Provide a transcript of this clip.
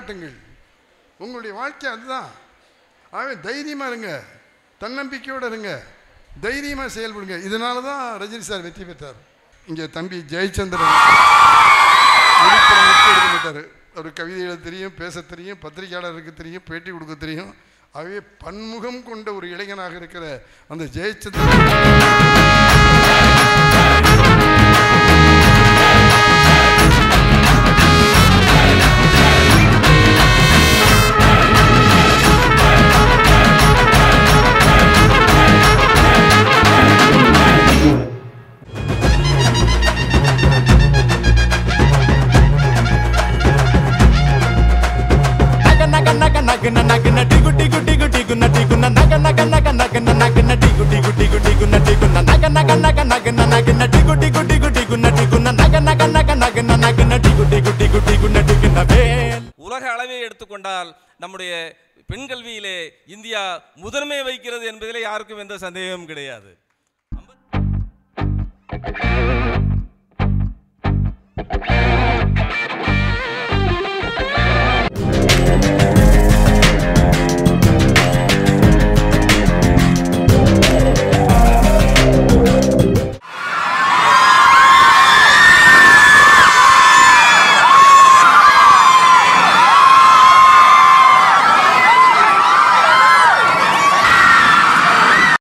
காட்டுங்கள் உங்களுடைய வாழ்க்கை அதுதான் ஆகவே தைரியமாக இருங்க தன்னம்பிக்கையோடு இருங்க தைரியமாக செயல்படுங்க இதனால தான் ரஜினி சார் வெற்றி பெற்றார் இங்கே தம்பி ஜெயச்சந்திரன் வெளிப்படம் விட்டு எடுக்க மாட்டார் அவர் கவிதை எழுத தெரியும் பேச தெரியும் பத்திரிகையாளருக்கு தெரியும் பேட்டி கொடுக்க தெரியும் ஆகவே பன்முகம் கொண்ட ஒரு இளைஞனாக இருக்கிற அந்த ஜெயச்சந்திரன் నగ నగ నగ నగ నగ టిగు టిగు టిగు టిగు టిగు నగ నగ నగ నగ నగ టిగు టిగు టిగు టిగు టిగు నగ నగ నగ నగ నగ టిగు టిగు టిగు టిగు టిగు నగ నగ నగ నగ నగ టిగు టిగు టిగు టిగు టిగు వేల్ உலக அளவை எடுத்துக்கொண்டால் நம்முடைய பெண் கல்வியிலே இந்தியா முதன்மை வைக்கிறது என்பதிலே யாருக்கும் எந்த சந்தேகமும் கிடையாது